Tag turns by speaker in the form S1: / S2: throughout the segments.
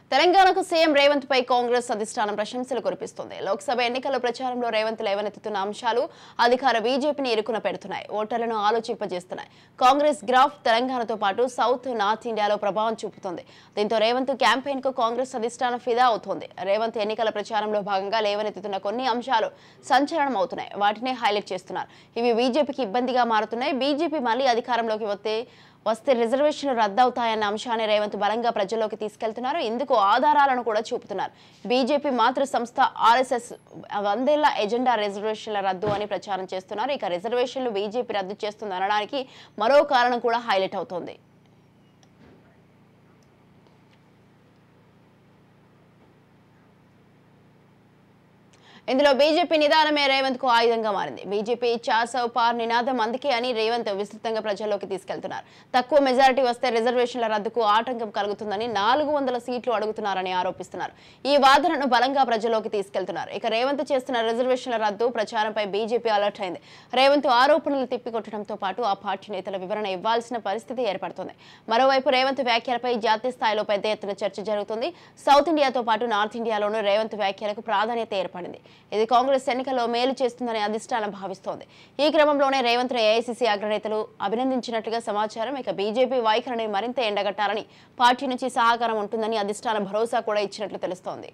S1: తెలంగాణకు సీఎం రేవంత్ పై కాంగ్రెస్ అధిష్టానం ప్రశంసలు కురిపిస్తుంది లోక్సభ ఎన్నికల ప్రచారంలో రేవంత్ లేవనెత్తుతున్న అంశాలు అధికార బీజేపీని ఇరుకున పెడుతున్నాయి ఓటర్లను ఆలోచింపజేస్తున్నాయి కాంగ్రెస్ గ్రాఫ్ తెలంగాణతో పాటు సౌత్ నార్త్ ఇండియాలో ప్రభావం చూపుతుంది దీంతో రేవంత్ క్యాంపెయిన్ కు కాంగ్రెస్ అధిష్టానం ఫిదా అవుతోంది రేవంత్ ఎన్నికల ప్రచారంలో భాగంగా లేవనెత్తుతున్న కొన్ని అంశాలు సంచలనం అవుతున్నాయి వాటినే హైలైట్ చేస్తున్నారు ఇవి బీజేపీకి ఇబ్బందిగా మారుతున్నాయి బీజేపీ మళ్ళీ అధికారంలోకి వస్తే వస్తే రిజర్వేషన్లు రద్దవుతాయన్న అంశాన్ని రేవంత్ బలంగా ప్రజల్లోకి తీసుకెళ్తున్నారు ఇందుకు ఆధారాలను కూడా చూపుతున్నారు బీజేపీ మాతృ సంస్థ ఆర్ఎస్ఎస్ వందేళ్ల ఎజెండా రిజర్వేషన్ల రద్దు అని ప్రచారం చేస్తున్నారు ఇక రిజర్వేషన్లు బీజేపీ రద్దు చేస్తుంది అనడానికి మరో కారణం కూడా హైలైట్ అవుతోంది ఇందులో బీజేపీ నిదానమే రేవంత్ కు ఆయుధంగా మారింది బీజేపీ చాసౌ పార్ నినాదం అందుకే అని రేవంత్ విస్తృతంగా ప్రజల్లోకి తీసుకెళ్తున్నారు తక్కువ మెజారిటీ వస్తే రిజర్వేషన్ల రద్దుకు ఆటంకం కలుగుతుందని నాలుగు వందల సీట్లు అడుగుతున్నారని ఆరోపిస్తున్నారు ఈ వాదనను బలంగా ప్రజల్లోకి తీసుకెళ్తున్నారు ఇక రేవంత్ చేస్తున్న రిజర్వేషన్ల రద్దు ప్రచారంపై బీజేపీ అలర్ట్ అయింది రేవంత్ ఆరోపణలు తిప్పికొట్టడంతో పాటు ఆ పార్టీ నేతల వివరణ ఇవ్వాల్సిన పరిస్థితి ఏర్పడుతుంది మరోవైపు రేవంత్ వ్యాఖ్యలపై జాతీయ స్థాయిలో పెద్ద ఎత్తున చర్చ జరుగుతుంది సౌత్ ఇండియాతో పాటు నార్త్ ఇండియాలోనూ రేవంత్ వ్యాఖ్యలకు ప్రాధాన్యత ఏర్పడింది ఇది కాంగ్రెస్ ఎన్నికల్లో మేలు చేస్తుందని అధిష్టానం భావిస్తోంది ఈ క్రమంలోనే రేవంత్ ఏఐసీసీ అగ్రనేతలు అభినందించినట్లుగా సమాచారం ఇక బీజేపీ వైఖరిని మరింత ఎండగట్టాలని పార్టీ నుంచి సహకారం ఉంటుందని అధిష్టానం భరోసా కూడా ఇచ్చినట్లు తెలుస్తోంది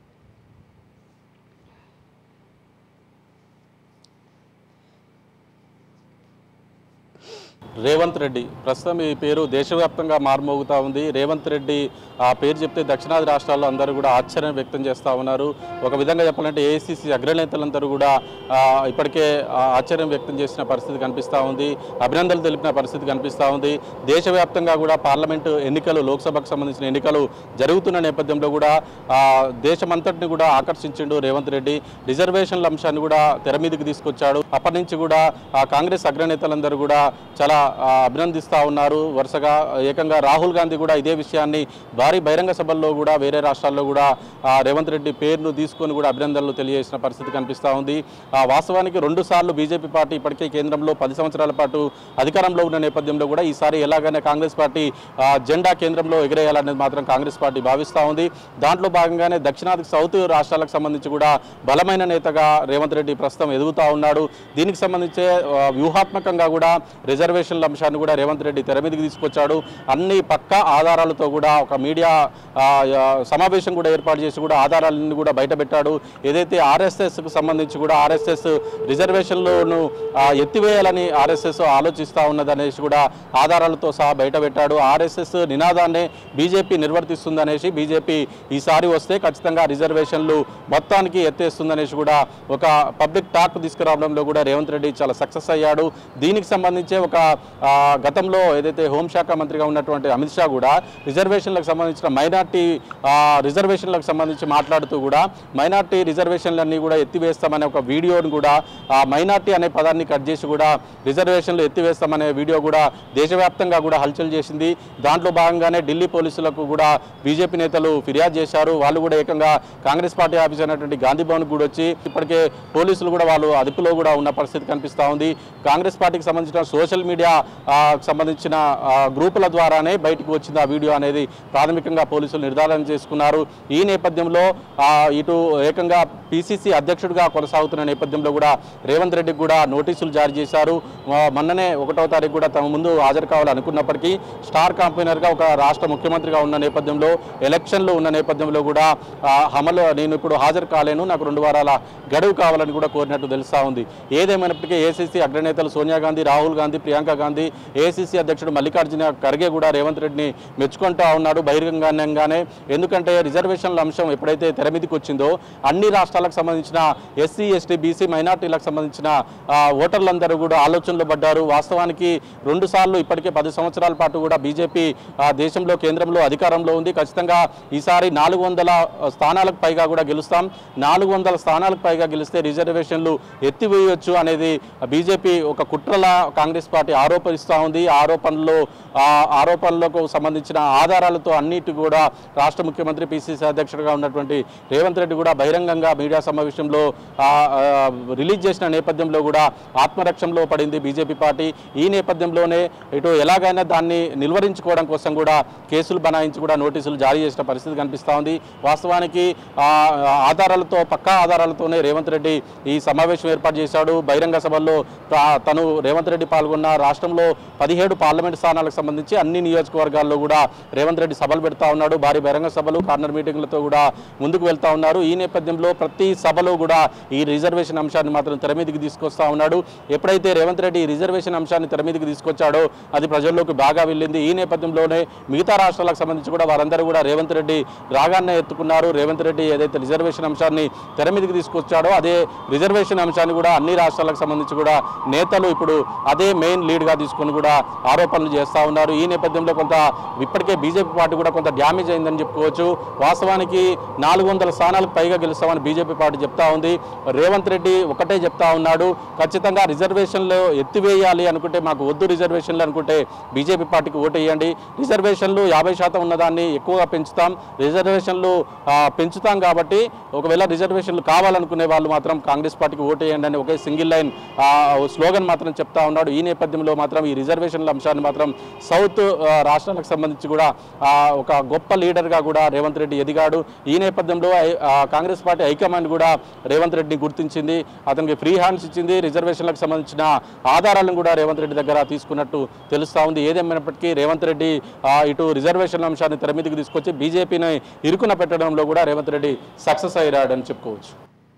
S2: రేవంత్ రెడ్డి ప్రస్తుతం ఈ పేరు దేశవ్యాప్తంగా మారుమోగుతా ఉంది రేవంత్ రెడ్డి ఆ పేరు చెప్తే దక్షిణాది రాష్ట్రాల్లో అందరూ కూడా ఆశ్చర్యం వ్యక్తం చేస్తూ ఉన్నారు ఒక విధంగా చెప్పాలంటే ఏఐసిసి అగ్రనేతలందరూ కూడా ఆ, ఇప్పటికే ఆ, ఆశ్చర్యం వ్యక్తం చేసిన పరిస్థితి కనిపిస్తూ ఉంది అభినందనలు తెలిపిన పరిస్థితి కనిపిస్తూ ఉంది దేశవ్యాప్తంగా కూడా పార్లమెంటు ఎన్నికలు లోక్సభకు సంబంధించిన ఎన్నికలు జరుగుతున్న నేపథ్యంలో కూడా ఆ, దేశమంతటిని కూడా ఆకర్షించిండు రేవంత్ రెడ్డి రిజర్వేషన్ల అంశాన్ని కూడా తెర మీదకి తీసుకొచ్చాడు అప్పటి నుంచి కూడా ఆ కాంగ్రెస్ అగ్రనేతలందరూ కూడా చాలా ఆ, అభినందిస్తా ఉన్నారు వరుసగా ఏకంగా రాహుల్ గాంధీ కూడా ఇదే విషయాన్ని భారీ బహిరంగ సభల్లో కూడా వేరే రాష్ట్రాల్లో కూడా ఆ, రేవంత్ రెడ్డి పేరును తీసుకొని కూడా అభినందనలు తెలియజేసిన పరిస్థితి కనిపిస్తూ ఉంది ఆ, వాస్తవానికి రెండు సార్లు బీజేపీ పార్టీ ఇప్పటికే కేంద్రంలో పది సంవత్సరాల పాటు అధికారంలో ఉన్న నేపథ్యంలో కూడా ఈసారి ఎలాగైనా కాంగ్రెస్ పార్టీ ఆ, జెండా కేంద్రంలో ఎగిరేయాలనేది మాత్రం కాంగ్రెస్ పార్టీ భావిస్తూ ఉంది దాంట్లో భాగంగానే దక్షిణాది సౌత్ రాష్ట్రాలకు సంబంధించి కూడా బలమైన నేతగా రేవంత్ రెడ్డి ప్రస్తుతం ఎదుగుతా ఉన్నాడు దీనికి సంబంధించే ఆ, వ్యూహాత్మకంగా కూడా రిజర్వేషన్ల అంశాన్ని కూడా రేవంత్ రెడ్డి తెర మీదకి తీసుకొచ్చాడు అన్ని పక్కా ఆధారాలతో కూడా ఒక మీడియా ఆ, ఆ, సమావేశం కూడా ఏర్పాటు చేసి కూడా ఆధారాలన్నీ కూడా బయటపెట్టాడు ఏదైతే ఆర్ఎస్ఎస్కు సంబంధించి కూడా ఆర్ఎస్ఎస్ రిజర్వేషన్లను ఆ, ఎత్తివేయాలని ఆర్ఎస్ఎస్ ఆలోచిస్తూ ఉన్నదనేసి కూడా ఆధారాలతో సహా బయటపెట్టాడు ఆర్ఎస్ఎస్ నినాదాన్నే బీజేపీ నిర్వర్తిస్తుందనేసి బీజేపీ ఈసారి వస్తే ఖచ్చితంగా రిజర్వేషన్లు మొత్తానికి ఎత్తేస్తుందనేసి కూడా ఒక పబ్లిక్ టాక్ తీసుకురావడంలో కూడా రేవంత్ రెడ్డి చాలా సక్సెస్ అయ్యాడు దీనికి సంబంధించే ఒక ఆ, గతంలో ఏదైతే హోంశాఖ మంత్రిగా ఉన్నటువంటి అమిత్ షా కూడా రిజర్వేషన్లకు సంబంధించిన మైనార్టీ ఆ, రిజర్వేషన్లకు సంబంధించి మాట్లాడుతూ కూడా మైనార్టీ రిజర్వేషన్లన్నీ కూడా ఎత్తివేస్తామనే ఒక వీడియోను కూడా ఆ మైనార్టీ అనే పదాన్ని కట్ చేసి కూడా రిజర్వేషన్లు ఎత్తివేస్తామనే వీడియో కూడా దేశవ్యాప్తంగా కూడా హల్చల్ చేసింది దాంట్లో భాగంగానే ఢిల్లీ పోలీసులకు కూడా బీజేపీ నేతలు ఫిర్యాదు చేశారు వాళ్ళు కూడా ఏకంగా కాంగ్రెస్ పార్టీ ఆఫీస్ అయినటువంటి గాంధీ భవన్ కూడా వచ్చి ఇప్పటికే పోలీసులు కూడా వాళ్ళు అదుపులో కూడా ఉన్న పరిస్థితి కనిపిస్తూ ఉంది కాంగ్రెస్ పార్టీకి సంబంధించిన సోషల్ మీడియా ఆ, సంబంధించిన ఆ, గ్రూపుల ద్వారానే బయటకు వచ్చింది ఆ వీడియో అనేది ప్రాథమికంగా పోలీసులు నిర్ధారణ చేసుకున్నారు ఈ నేపథ్యంలో ఆ, ఇటు ఏకంగా పిసిసి అధ్యక్షుడిగా కొనసాగుతున్న నేపథ్యంలో కూడా రేవంత్ రెడ్డికి కూడా నోటీసులు జారీ చేశారు ఆ, మొన్ననే ఒకటో తారీఖు కూడా తమ ముందు హాజరు కావాలనుకున్నప్పటికీ స్టార్ కాంపెయినర్గా ఒక రాష్ట్ర ముఖ్యమంత్రిగా ఉన్న నేపథ్యంలో ఎలక్షన్లు ఉన్న నేపథ్యంలో కూడా ఆ, అమలు నేను ఇప్పుడు హాజరు కాలేను నాకు రెండు వారాల గడువు కావాలని కూడా కోరినట్టు తెలుస్తా ఉంది ఏదేమైనప్పటికీ ఏసీసీ అగ్రనేతలు సోనియా గాంధీ రాహుల్ గాంధీ ప్రియాంక గాంధీ ఏసీసీ అధ్యక్షుడు మల్లికార్జున ఖర్గే కూడా రేవంత్ రెడ్డిని మెచ్చుకుంటా ఉన్నాడు బహిరంగంగానే ఎందుకంటే రిజర్వేషన్ల అంశం ఎప్పుడైతే తెర మీదకి వచ్చిందో అన్ని రాష్ట్రాలకు సంబంధించిన ఎస్సీ ఎస్టీ బీసీ మైనార్టీలకు సంబంధించిన ఆ, ఓటర్లందరూ కూడా ఆలోచనలో పడ్డారు వాస్తవానికి రెండు సార్లు ఇప్పటికే పది సంవత్సరాల పాటు కూడా బీజేపీ ఆ, దేశంలో కేంద్రంలో అధికారంలో ఉంది ఖచ్చితంగా ఈసారి నాలుగు వందల స్థానాలకు పైగా కూడా గెలుస్తాం నాలుగు వందల స్థానాలకు పైగా గెలిస్తే రిజర్వేషన్లు ఎత్తివేయొచ్చు అనేది బీజేపీ ఒక కుట్రలా కాంగ్రెస్ పార్టీ ఆరోపణ ఆరోపిస్తూ ఉంది ఆ ఆరోపణలో ఆ ఆరోపణలకు సంబంధించిన ఆధారాలతో అన్నిటి కూడా రాష్ట్ర ముఖ్యమంత్రి పిసిసి అధ్యక్షుడిగా ఉన్నటువంటి రేవంత్ రెడ్డి కూడా బహిరంగంగా మీడియా సమావేశంలో ఆ, ఆ, రిలీజ్ చేసిన నేపథ్యంలో కూడా ఆత్మరక్షంలో పడింది బీజేపీ పార్టీ ఈ నేపథ్యంలోనే ఇటు ఎలాగైనా దాన్ని నిలువరించుకోవడం కోసం కూడా కేసులు బనాయించి కూడా నోటీసులు జారీ చేసిన పరిస్థితి కనిపిస్తూ ఉంది వాస్తవానికి ఆ, ఆధారాలతో పక్కా ఆధారాలతోనే రేవంత్ రెడ్డి ఈ సమావేశం ఏర్పాటు చేశాడు బహిరంగ సభల్లో తా- తను రేవంత్ రెడ్డి పాల్గొన్న రాష్ట్రంలో పదిహేడు పార్లమెంట్ స్థానాలకు సంబంధించి అన్ని నియోజకవర్గాల్లో కూడా రేవంత్ రెడ్డి సభలు పెడతా ఉన్నాడు భారీ బహిరంగ సభలు కార్నర్ మీటింగ్లతో కూడా ముందుకు వెళ్తా ఉన్నారు ఈ నేపథ్యంలో ప్రతి సభలో కూడా ఈ రిజర్వేషన్ అంశాన్ని మాత్రం తెర మీదకి తీసుకొస్తా ఉన్నాడు ఎప్పుడైతే రేవంత్ రెడ్డి ఈ రిజర్వేషన్ అంశాన్ని తెర మీదకి తీసుకొచ్చాడో అది ప్రజల్లోకి బాగా వెళ్ళింది ఈ నేపథ్యంలోనే మిగతా రాష్ట్రాలకు సంబంధించి కూడా వారందరూ కూడా రేవంత్ రెడ్డి రాగానే ఎత్తుకున్నారు రేవంత్ రెడ్డి ఏదైతే రిజర్వేషన్ అంశాన్ని తెర మీదకి తీసుకొచ్చాడో అదే రిజర్వేషన్ అంశాన్ని కూడా అన్ని రాష్ట్రాలకు సంబంధించి కూడా నేతలు ఇప్పుడు అదే మెయిన్ లీడ్గా తీసుకొని కూడా ఆరోపణలు చేస్తూ ఉన్నారు ఈ నేపథ్యంలో కొంత ఇప్పటికే బీజేపీ పార్టీ కూడా కొంత డ్యామేజ్ అయిందని చెప్పుకోవచ్చు వాస్తవానికి నాలుగు వందల స్థానాలకు పైగా గెలుస్తామని బీజేపీ పార్టీ చెప్తా ఉంది రేవంత్ రెడ్డి ఒకటే చెప్తా ఉన్నాడు ఖచ్చితంగా రిజర్వేషన్లు ఎత్తివేయాలి అనుకుంటే మాకు వద్దు రిజర్వేషన్లు అనుకుంటే బీజేపీ పార్టీకి ఓటు వేయండి రిజర్వేషన్లు యాభై శాతం ఉన్నదాన్ని ఎక్కువగా పెంచుతాం రిజర్వేషన్లు ఆ, పెంచుతాం కాబట్టి ఒకవేళ రిజర్వేషన్లు కావాలనుకునే వాళ్ళు మాత్రం కాంగ్రెస్ పార్టీకి ఓటు వేయండి అని ఒకే సింగిల్ లైన్ ఆ, స్లోగన్ మాత్రం చెప్తా ఉన్నాడు ఈ నేపథ్యంలో మాత్రం ఈ రిజర్వేషన్ల అంశాన్ని మాత్రం సౌత్ ఆ, రాష్ట్రాలకు సంబంధించి కూడా ఆ, ఒక గొప్ప లీడర్గా కూడా రేవంత్ రెడ్డి ఎదిగాడు ఈ నేపథ్యంలో ఐ- ఆ, కాంగ్రెస్ పార్టీ హైకమాండ్ కూడా రేవంత్ రెడ్డిని గుర్తించింది అతనికి ఫ్రీ హ్యాండ్స్ ఇచ్చింది రిజర్వేషన్లకు సంబంధించిన ఆధారాలను కూడా రేవంత్ రెడ్డి దగ్గర తీసుకున్నట్టు తెలుస్తా ఉంది ఏదేమైనప్పటికీ రేవంత్ రెడ్డి ఆ, ఇటు రిజర్వేషన్ల అంశాన్ని తెర మీదకి తీసుకొచ్చి బీజేపీని ఇరుకున పెట్టడంలో కూడా రేవంత్ రెడ్డి సక్సెస్ అయ్యాడని చెప్పుకోవచ్చు